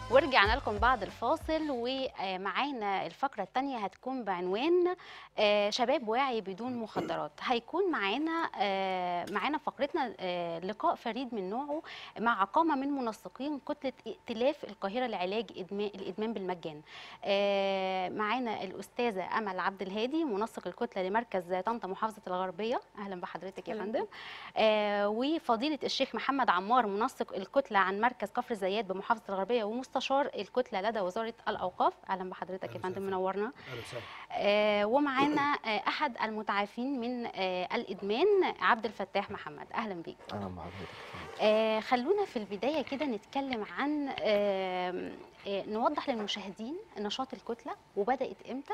ورجعنا لكم بعد الفاصل ومعانا الفقرة الثانية هتكون بعنوان آه، شباب واعي بدون مخدرات هيكون معانا آه، معانا فقرتنا آه، لقاء فريد من نوعه مع قامة من منسقين كتلة ائتلاف القاهرة لعلاج إدمان الإدمان بالمجان آه، معانا الأستاذة أمل عبد الهادي منسق الكتلة لمركز طنطا محافظة الغربية أهلا بحضرتك يا أهلاً فندم آه، وفضيلة الشيخ محمد عمار منسق الكتلة عن مركز كفر الزيات بمحافظة الغربية ومستشار الكتلة لدى وزارة الأوقاف أهلا بحضرتك يا أهلاً فندم وسهلاً. منورنا اهلا وسهلا آه، ومعانا آه، أحد المتعافين من آه، الإدمان عبد الفتاح محمد أهلا بيك اهلا بحضرتك آه، خلونا في البداية كده نتكلم عن آم، آه، نوضح للمشاهدين نشاط الكتلة وبدأت إمتى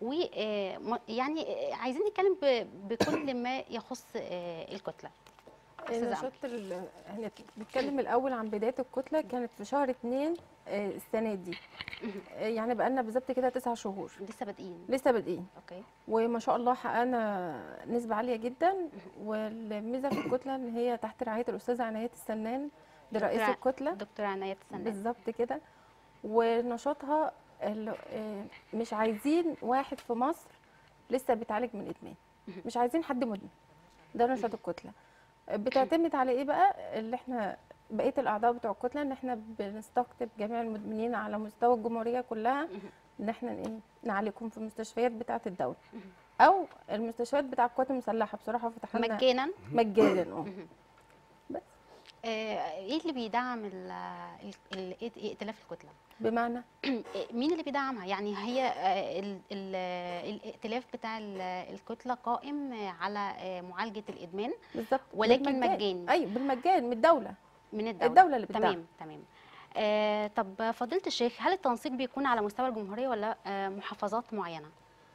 ويعني عايزين نتكلم ب- بكل ما يخص آه، الكتلة أستاذة نشاط ال- احنا بنتكلم الاول عن بدايه الكتله كانت في شهر اتنين آه، السنه دي آه، يعني بقالنا بالظبط كده تسع شهور لسه بادئين لسه بادئين اوكي وما شاء الله حققنا نسبه عاليه جدا والميزه في الكتله ان هي تحت رعايه الاستاذه عنايه السنان دي رئيس دكتورة- الكتله دكتورة عناية السنان بالظبط كده ونشاطها ال- آه، مش عايزين واحد في مصر لسه بيتعالج من الادمان مش عايزين حد مدمن ده نشاط الكتله بتعتمد على ايه بقى اللي احنا بقيه الاعضاء بتوع الكتله ان احنا بنستقطب جميع المدمنين على مستوى الجمهوريه كلها ان احنا ايه نعالجهم في المستشفيات بتاعه الدوله او المستشفيات بتاع القوات المسلحه بصراحه فتحنا مجانا مجانا اه بس آه، ايه اللي بيدعم ال- ال- ال- ائتلاف الكتله بمعنى مين اللي بيدعمها يعني هي آه، ال- ال- الائتلاف بتاع ال- الكتله قائم على آه، معالجه الادمان بالظبط ولكن بالمجان. مجاني. ايوه بالمجان من الدوله من الدوله الدوله اللي بتدعم تمام تمام آه طب فضيله الشيخ هل التنسيق بيكون على مستوى الجمهوريه ولا آه محافظات معينه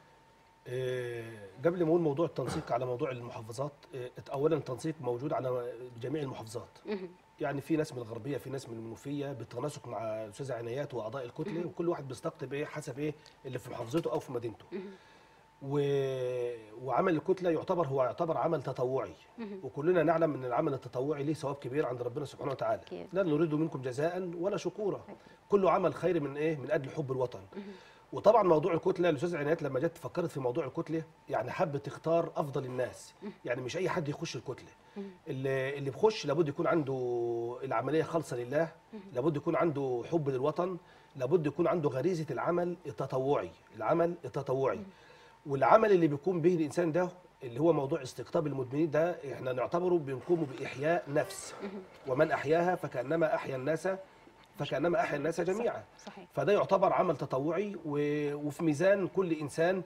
آه، قبل ما اقول موضوع التنسيق على موضوع المحافظات آه، اولا التنسيق موجود على جميع المحافظات مهم. يعني في ناس من الغربيه في ناس من المنوفيه بالتناسق مع الاستاذه عنايات واعضاء الكتله وكل واحد بيستقطب ايه حسب ايه اللي في محافظته او في مدينته و... وعمل الكتله يعتبر هو يعتبر عمل تطوعي وكلنا نعلم ان العمل التطوعي ليه ثواب كبير عند ربنا سبحانه وتعالى أكيد. لا نريد منكم جزاء ولا شكورا كله عمل خير من ايه من اجل حب الوطن وطبعا موضوع الكتله الاستاذ عنايات لما جت فكرت في موضوع الكتله يعني حابه تختار افضل الناس يعني مش اي حد يخش الكتله اللي اللي بيخش لابد يكون عنده العمليه خالصه لله لابد يكون عنده حب للوطن لابد يكون عنده غريزه العمل التطوعي العمل التطوعي والعمل اللي بيقوم به الانسان ده اللي هو موضوع استقطاب المدمنين ده احنا نعتبره بنقوم باحياء نفس ومن احياها فكانما احيا الناس فكانما احيا الناس جميعا صحيح فده يعتبر عمل تطوعي و- وفي ميزان كل انسان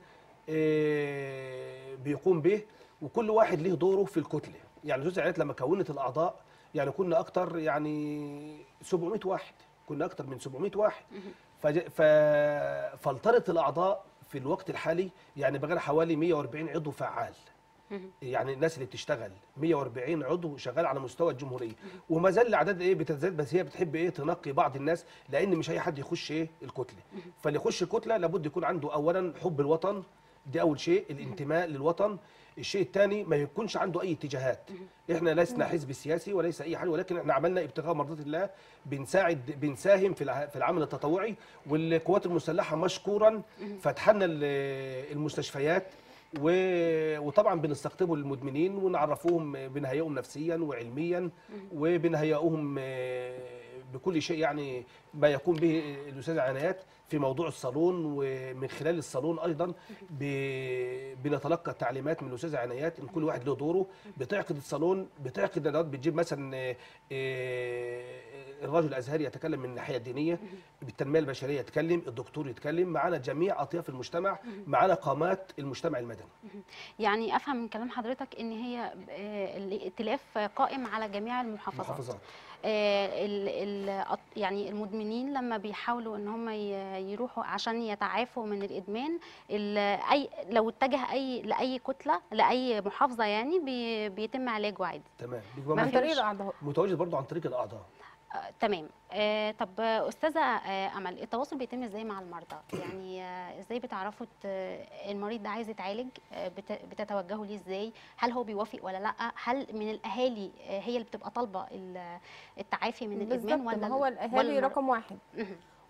آه، بيقوم به وكل واحد له دوره في الكتله يعني الاستاذ عينات لما كونت الاعضاء يعني كنا اكتر يعني 700 واحد كنا اكتر من 700 واحد فج- ف... فلترت الاعضاء في الوقت الحالي يعني بقى حوالي 140 عضو فعال يعني الناس اللي بتشتغل 140 عضو شغال على مستوى الجمهوريه وما زال الاعداد ايه بتزداد بس هي بتحب ايه تنقي بعض الناس لان مش اي حد يخش ايه الكتله فاللي يخش الكتله لابد يكون عنده اولا حب الوطن دي اول شيء الانتماء للوطن الشيء الثاني ما يكونش عنده اي اتجاهات احنا لسنا حزب سياسي وليس اي حاجه ولكن احنا عملنا ابتغاء مرضات الله بنساعد بنساهم في الع- في العمل التطوعي والقوات المسلحه مشكورا فتحنا ال- المستشفيات و- وطبعا بنستقطبوا المدمنين ونعرفوهم بنهيئهم نفسيا وعلميا وبنهيئهم آه، بكل شيء يعني ما يقوم به الاستاذ عنايات في موضوع الصالون ومن خلال الصالون ايضا ب- بنتلقى تعليمات من الاستاذ عنايات ان كل واحد له دوره بتعقد الصالون بتعقد ندوات بتجيب مثلا آه، آه، الرجل الازهري يتكلم من الناحيه الدينيه بالتنميه البشريه يتكلم الدكتور يتكلم معانا جميع اطياف المجتمع معانا قامات المجتمع المدني يعني افهم من كلام حضرتك ان هي آه، الائتلاف قائم على جميع المحافظات محافظات آه، ال ال أط- يعني المدمنين لما بيحاولوا ان هم ي- يروحوا عشان يتعافوا من الادمان ال- اي لو اتجه اي لاي كتله لاي محافظه يعني بي بيتم علاجه عادي تمام بيبقى عن ما طريق فيش. الاعضاء متواجد برضه عن طريق الاعضاء آه، تمام آه، طب آه، استاذه آه، امل التواصل بيتم ازاي مع المرضى يعني آه، ازاي بتعرفوا ت- المريض ده عايز يتعالج آه، بت- بتتوجهوا ليه ازاي هل هو بيوافق ولا لا هل من الاهالي آه، هي اللي بتبقى طالبه ال- التعافي من الادمان بالظبط ولا ما هو ال- الاهالي ولا المر- رقم واحد مهم.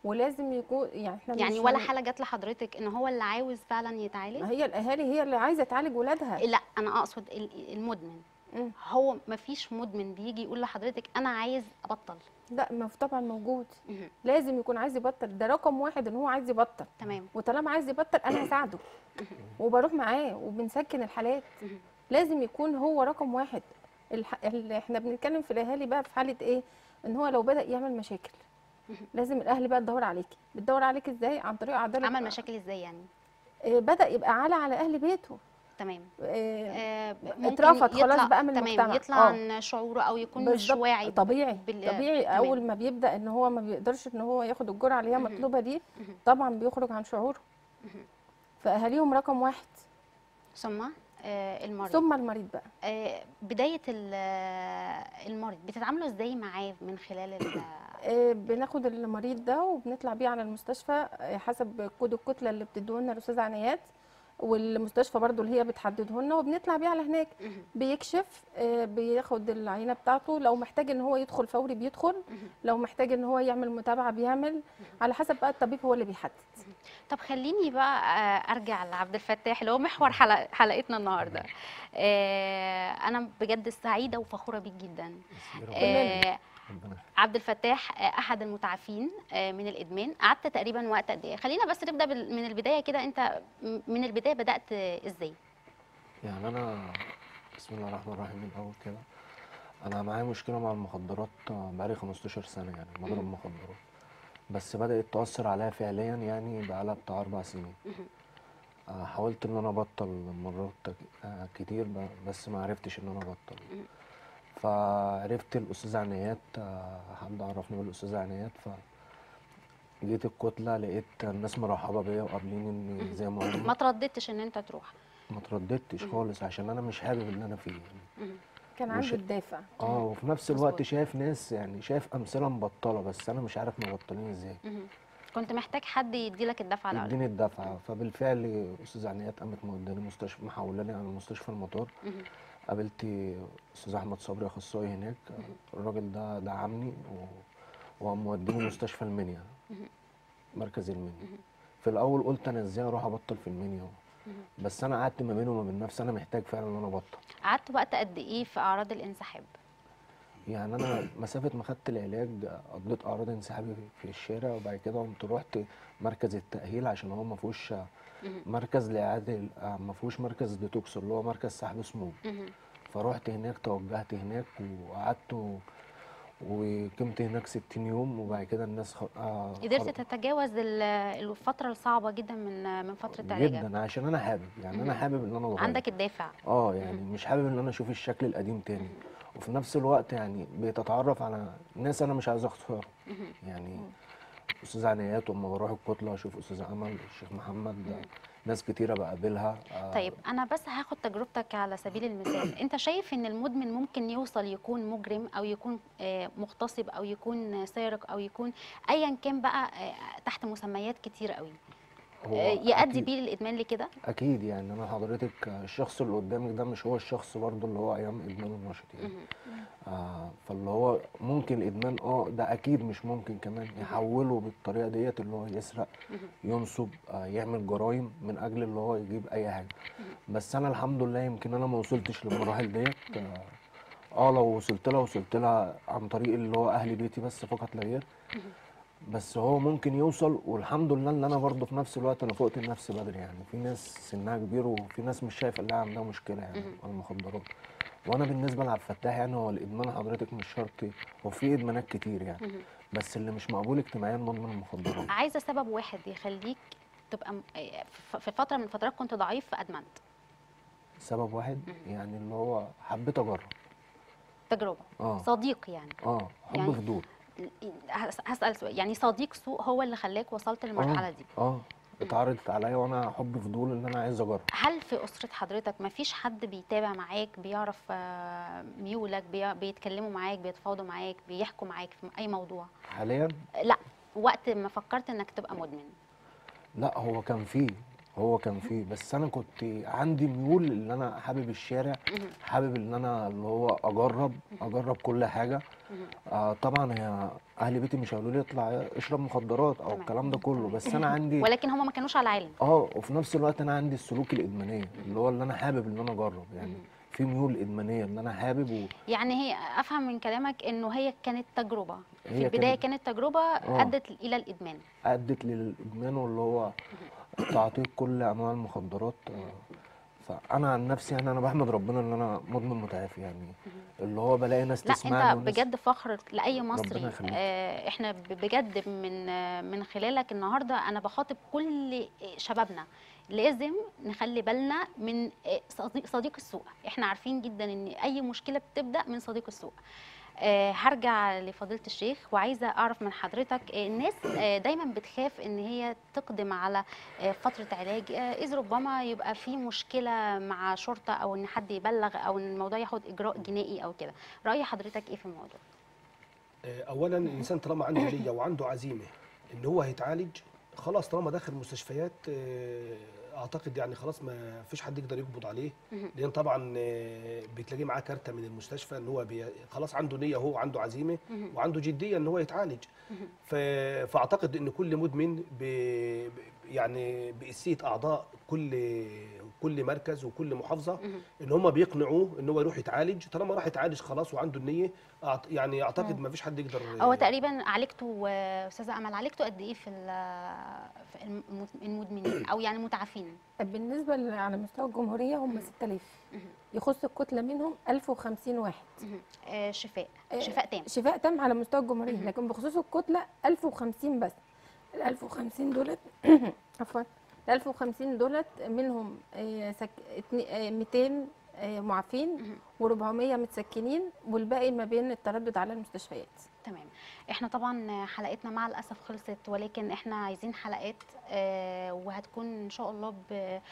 ولازم يكون يعني احنا يعني مش ولا هن- حاله جت لحضرتك ان هو اللي عاوز فعلا يتعالج ما هي الاهالي هي اللي عايزه تعالج ولادها لا انا اقصد ال- المدمن مم. هو مفيش مدمن بيجي يقول لحضرتك انا عايز ابطل لا ما هو طبعا موجود مهم. لازم يكون عايز يبطل ده رقم واحد ان هو عايز يبطل تمام وطالما عايز يبطل انا هساعده وبروح معاه وبنسكن الحالات مهم. لازم يكون هو رقم واحد الح... ال- احنا بنتكلم في الاهالي بقى في حاله ايه ان هو لو بدا يعمل مشاكل لازم الاهل بقى تدور عليكي بتدور عليك ازاي عن طريق عداله عمل مشاكل ازاي يعني آه، بدا يبقى عالة على اهل بيته تمام آه، آه، اترفض خلاص بقى من تمام المجتمع. يطلع آه. عن شعوره او يكون مش بالظبط، واعي طبيعي بال- طبيعي تمام. اول ما بيبدا ان هو ما بيقدرش ان هو ياخد الجرعه اللي هي مهم. مطلوبه دي مهم. طبعا بيخرج عن شعوره فاهاليهم رقم واحد ثم آه، المريض ثم المريض بقى آه، بدايه ال- المريض بتتعاملوا ازاي معاه من خلال ال- آه، بناخد المريض ده وبنطلع بيه على المستشفى آه، حسب كود الكتله اللي بتديه الاستاذه عنايات والمستشفى برضو اللي هي بتحدده لنا وبنطلع بيه على هناك مهم. بيكشف آه، بياخد العينه بتاعته لو محتاج ان هو يدخل فوري بيدخل مهم. لو محتاج ان هو يعمل متابعه بيعمل على حسب بقى الطبيب هو اللي بيحدد طب خليني بقى آه، ارجع لعبد الفتاح اللي هو محور حلق حلقتنا النهارده آه، انا بجد سعيده وفخوره بيك جدا آه، ربنا عبد الفتاح آه، احد المتعافين آه، من الادمان قعدت تقريبا وقت قد ايه خلينا بس نبدا بال- من البدايه كده انت م- من البدايه بدات آه، ازاي يعني انا بسم الله الرحمن الرحيم من الاول كده انا معايا مشكله مع المخدرات بقالي 15 سنه يعني بضرب مم. مخدرات بس بدات تاثر عليا فعليا يعني بقالها بتاع اربع سنين مهم. آه، حاولت ان انا ابطل مرات تك- آه، كتير ب- بس ما عرفتش ان انا ابطل مم. فعرفت الاستاذ عنايات آه، حد عرفني بالاستاذ عنايات ف جيت الكتله لقيت الناس مرحبه بيا وقابلين اني زي ما هم ما ترددتش ان انت تروح ما ترددتش مم. خالص عشان انا مش حابب اللي انا فيه يعني. مهم. كان مش- عنده الدافع اه وفي نفس مظبوط. الوقت شايف ناس يعني شايف امثله مبطله بس انا مش عارف مبطلين ازاي مهم. كنت محتاج حد يديلك الدفعه الاولى يديني الدفعه فبالفعل استاذ عنايات قامت موداني مستشفى محولاني على مستشفى المطار مهم. قابلت استاذ احمد صبري اخصائي هناك الراجل ده دعمني و... وقام موديني مستشفى المنيا مهم. مركز المنيا في الاول قلت انا ازاي اروح ابطل في المنيا بس انا قعدت ما بيني وما بين نفسي انا محتاج فعلا ان انا ابطل قعدت وقت قد ايه في اعراض الانسحاب يعني انا مسافه ما خدت العلاج قضيت اعراض انسحاب في الشارع وبعد كده قمت رحت مركز التاهيل عشان هو ما فيهوش مهم. مركز لاعاده ما فيهوش مركز ديتوكس اللي هو مركز سحب سموم مهم. فروحت هناك توجهت هناك وقعدت و- وقمت هناك 60 يوم وبعد كده الناس خ... آه قدرت خل- تتجاوز ال- الفتره الصعبه جدا من من فتره علاجك جدا عشان انا حابب يعني انا مهم. حابب ان انا اتغير عندك الدافع اه يعني مش حابب ان انا اشوف الشكل القديم تاني وفي نفس الوقت يعني بقيت على ناس انا مش عايز اختار مهم. يعني استاذ عنايات واما بروح الكتله اشوف استاذ امل الشيخ محمد ناس كتيره بقابلها آه، طيب انا بس هاخد تجربتك على سبيل المثال انت شايف ان المدمن ممكن يوصل يكون مجرم او يكون آه، مغتصب او يكون سارق او يكون ايا كان بقى آه، تحت مسميات كتير قوي هو آه، يؤدي أكيد- بيه للادمان لكده اكيد يعني انا حضرتك الشخص اللي قدامك ده مش هو الشخص برضه اللي هو ايام ادمان النشط يعني مهم. آه فاللي هو ممكن الادمان اه ده اكيد مش ممكن كمان يحوله بالطريقه ديت اللي هو يسرق مهم. ينصب آه يعمل جرائم من اجل اللي هو يجيب اي حاجه بس انا الحمد لله يمكن انا ما وصلتش للمراحل ديت اه آه، لو وصلت لها وصلت لها عن طريق اللي هو اهل بيتي بس فقط لا غير بس هو ممكن يوصل والحمد لله ان انا برضه في نفس الوقت انا فوقت لنفسي بدري يعني في ناس سنها كبير وفي ناس مش شايفه اللي عندها مشكله يعني على المخدرات وانا بالنسبه لعبد الفتاح يعني هو الادمان حضرتك مش شرط هو في ادمانات كتير يعني مهم. بس اللي مش مقبول اجتماعيا مدمن المخدرات عايزه سبب واحد يخليك تبقى م- آه، ف- في فتره من الفترات كنت ضعيف فادمنت سبب واحد يعني اللي هو حبيت اجرب تجربه اه صديق يعني اه حب يعني فضول هس- هسال سؤال يعني صديق سوء هو اللي خلاك وصلت للمرحله دي اه اتعرضت عليا وانا حب فضول ان انا عايز اجرب هل في أسرة حضرتك ما فيش حد بيتابع معاك بيعرف آه، ميولك بي- بيتكلموا معاك بيتفاوضوا معاك بيحكوا معاك في أي موضوع حاليا لا وقت ما فكرت إنك تبقى مدمن لا هو كان فيه هو كان فيه بس انا كنت عندي ميول ان انا حابب الشارع حابب ان انا اللي هو اجرب اجرب كل حاجه آه طبعا هي اهل بيتي مش هيقولوا لي اطلع اشرب مخدرات او تمام. الكلام ده كله بس انا عندي ولكن هم ما كانوش على علم اه وفي نفس الوقت انا عندي السلوك الادمانيه اللي هو اللي انا حابب ان انا اجرب يعني في ميول ادمانيه ان انا حابب و... يعني هي افهم من كلامك انه هي كانت تجربه في هي البدايه كانت- كانت تجربه آه. ادت الى الادمان ادت للادمان واللي هو تعاطيك كل انواع المخدرات آه، فانا عن نفسي يعني انا بحمد ربنا ان انا مدمن متعافي يعني اللي هو بلاقي ناس لا تسمعني انت وناس بجد فخر لاي ربنا مصري يخليك. آه احنا ب- بجد من آه من خلالك النهارده انا بخاطب كل شبابنا لازم نخلي بالنا من آه، صديق, صديق السوق احنا عارفين جدا ان اي مشكله بتبدا من صديق السوق آه هرجع لفضيله الشيخ وعايزه اعرف من حضرتك آه، الناس آه دايما بتخاف ان هي تقدم على آه فتره علاج آه اذ ربما يبقى في مشكله مع شرطه او ان حد يبلغ او ان الموضوع ياخد اجراء جنائي او كده راي حضرتك ايه في الموضوع آه، اولا الانسان طالما عنده نيه وعنده عزيمه ان هو هيتعالج خلاص طالما داخل مستشفيات آه، اعتقد يعني خلاص ما فيش حد يقدر يقبض عليه مهم. لان طبعا آه، بتلاقيه معاه كارته من المستشفى ان هو بي خلاص عنده نيه هو عنده عزيمه مهم. وعنده جديه ان هو يتعالج مهم. ف... فاعتقد ان كل مدمن ب... ب- يعني بقسيه اعضاء كل كل مركز وكل محافظه مهم. ان هم بيقنعوه ان هو يروح يتعالج طالما راح يتعالج خلاص وعنده النيه أعت... يعني اعتقد ما فيش حد يقدر هو تقريبا عالجته آه، استاذه امل عالجته قد ايه في ال- في الم- المدمنين او يعني متعافين بالنسبه ل- على مستوى الجمهوريه هم 6000 مهم. يخص الكتله منهم 1050 واحد مهم. آه، شفاء آه، شفاء تام شفاء تام على مستوى الجمهوريه مهم. لكن بخصوص الكتله 1050 بس ال 1050 دولت عفوا ال 1050 دولت منهم آه، سك... اتني- آه، 200 آه، معافين مهم. و400 متسكنين والباقي ما بين التردد على المستشفيات تمام احنا طبعا حلقتنا مع الاسف خلصت ولكن احنا عايزين حلقات آه، وهتكون ان شاء الله ب-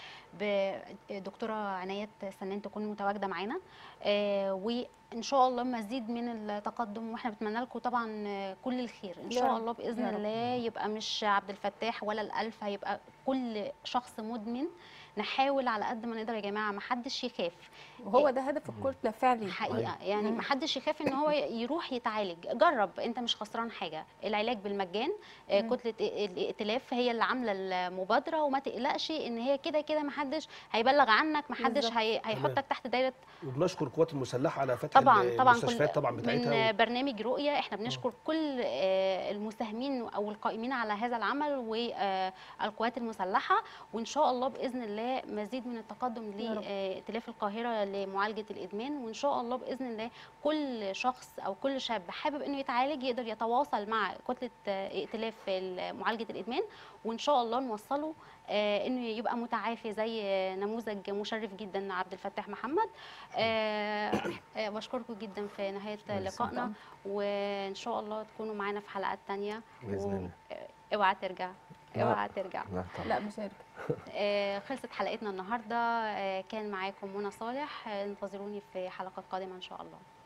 بدكتوره عناية سنان تكون متواجده معانا آه، وان شاء الله مزيد من التقدم واحنا بنتمنى لكم طبعا آه، كل الخير ان يا شاء رب، الله باذن يا رب. الله يبقى مش عبد الفتاح ولا الالف هيبقى كل شخص مدمن نحاول على قد ما نقدر يا جماعه ما حدش يخاف وهو ده هدف الكتله فعلي حقيقه يعني مم. محدش يخاف ان هو يروح يتعالج جرب انت مش خسران حاجه العلاج بالمجان آه، مم. كتله الائتلاف هي اللي عامله المبادره وما تقلقش ان هي كده كده محدش هيبلغ عنك محدش بالظبط. هي هيحطك تحت دايره وبنشكر القوات المسلحه على فتح طبعا طبعا المستشفيات طبعا من بتاعتها برنامج رؤيه احنا بنشكر كل آه، المساهمين او القائمين على هذا العمل والقوات المسلحه وان شاء الله باذن الله مزيد من التقدم يا رب. لائتلاف القاهره لمعالجه الادمان وان شاء الله باذن الله كل شخص او كل شاب حابب انه يتعالج يقدر يتواصل مع كتله آه، ائتلاف معالجه الادمان وان شاء الله نوصله آه، انه يبقى متعافي زي آه، نموذج مشرف جدا عبد الفتاح محمد آه، آه، بشكركم جدا في نهايه ميرسي. لقائنا وان شاء الله تكونوا معانا في حلقات تانية بإذن الله. آه، اوعى ترجع لا. اوعى ترجع لا طبعا لا مش هيرجع آه، خلصت حلقتنا النهارده آه، كان معاكم منى صالح آه، انتظروني في حلقات قادمه ان شاء الله